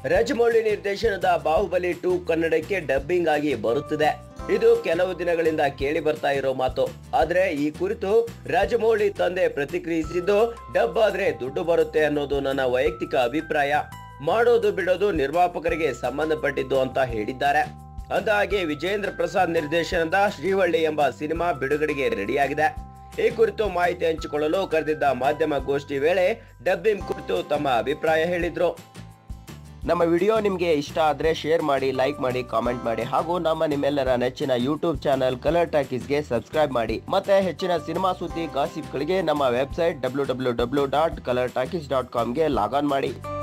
ರಾಜಮೌಳಿ ನಿರ್ದೇಶನದ ಬಾಹುಬಲಿ ಟೂ ಕನ್ನಡಕ್ಕೆ ಡಬ್ಬಿಂಗ್ ಆಗಿ ಬರುತ್ತಿದೆ ಇದು ಕೆಲವು ದಿನಗಳಿಂದ ಕೇಳಿ ಬರ್ತಾ ಇರೋ ಮಾತು ಆದ್ರೆ ಈ ಕುರಿತು ರಾಜಮೌಳಿ ತಂದೆ ಪ್ರತಿಕ್ರಿಯಿಸಿದ್ದು ಡಬ್ ಆದ್ರೆ ದುಡ್ಡು ಬರುತ್ತೆ ಅನ್ನೋದು ನನ್ನ ವೈಯಕ್ತಿಕ ಅಭಿಪ್ರಾಯ ಮಾಡೋದು ಬಿಡೋದು ನಿರ್ಮಾಪಕರಿಗೆ ಸಂಬಂಧಪಟ್ಟಿದ್ದು ಅಂತ ಹೇಳಿದ್ದಾರೆ ಅಂದಹಾಗೆ ವಿಜೇಂದ್ರ ಪ್ರಸಾದ್ ನಿರ್ದೇಶನದ ಶ್ರೀವಳ್ಳಿ ಎಂಬ ಸಿನಿಮಾ ಬಿಡುಗಡೆಗೆ ರೆಡಿಯಾಗಿದೆ ಈ ಕುರಿತು ಮಾಹಿತಿ ಹಂಚಿಕೊಳ್ಳಲು ಕರೆದಿದ್ದ ಮಾಧ್ಯಮ ಗೋಷ್ಠಿ ವೇಳೆ ಡಬ್ಬಿಂಗ್ ಕುರಿತು ತಮ್ಮ ಅಭಿಪ್ರಾಯ ಹೇಳಿದ್ರು ನಮ್ಮ ವಿಡಿಯೋ ನಿಮಗೆ ಇಷ್ಟ ಆದರೆ ಶೇರ್ ಮಾಡಿ ಲೈಕ್ ಮಾಡಿ ಕಾಮೆಂಟ್ ಮಾಡಿ ಹಾಗೂ ನಮ್ಮ ನಿಮ್ಮೆಲ್ಲರ ನೆಚ್ಚಿನ ಯೂಟ್ಯೂಬ್ ಚಾನಲ್ ಕಲರ್ ಟಾಕೀಸ್ಗೆ ಸಬ್ಸ್ಕ್ರೈಬ್ ಮಾಡಿ ಮತ್ತೆ ಹೆಚ್ಚಿನ ಸಿನಿಮಾ ಸುದ್ದಿ ಗಾಸಿಪ್ಗಳಿಗೆ ನಮ್ಮ website W W W dot colour talkies dot ಕಾಮ್ಗೆ ಲಾಗ್ ಆನ್ ಮಾಡಿ